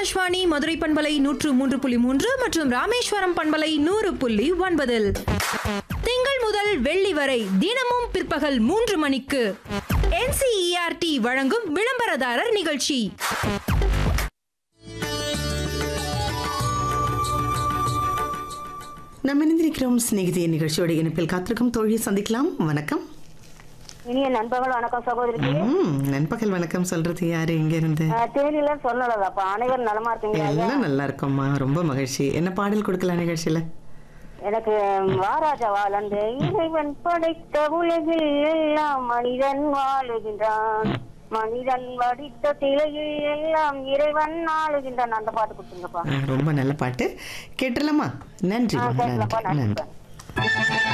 ஆகாஷ்வாணி மதுரை பண்பலை நூற்று மூன்று புள்ளி மூன்று மற்றும் ராமேஸ்வரம் பண்பலை நூறு புள்ளி ஒன்பதில் திங்கள் முதல் வெள்ளி வரை தினமும் பிற்பகல் மூன்று மணிக்கு என்சிஇஆர்டி வழங்கும் விளம்பரதாரர் நிகழ்ச்சி நம்ம இணைந்திருக்கிறோம் சிநேகிதிய நிகழ்ச்சியோட இணைப்பில் காத்திருக்கும் தோழியை சந்திக்கலாம் வணக்கம் இனிய நண்பர்கள் வணக்கம் சகோதரிக்கு ம் நண்பகல் வணக்கம் சொல்றது யாரு இங்க இருந்து அஹ், தேனியில சொன்னலதாப்பா அனைவரும் நலமா இருக்கீங்களா ஐயா? எல்லாம் நல்லா இருக்கோம்மா ரொம்ப மகிழ்ச்சி என்ன பாடல் கொடுக்கலாம் நிகழ்ச்சியில எனக்கு வாராஜா வாழ்ந்து இறைவன் படைத்த உலகில் எல்லாம் மனிதன் வாழுகின்றான் மனிதன் வடித்த திலையில் எல்லாம் இறைவன் ஆளுகின்றான் அந்த பாட்டு கொடுத்துங்கப்பா ஆ, ரொம்ப நல்ல பாட்டு கேட்டுடலாமா நன்றி ஆ, கேட்கலாம்ப்பா, நன்றி நன்றி. நன்றி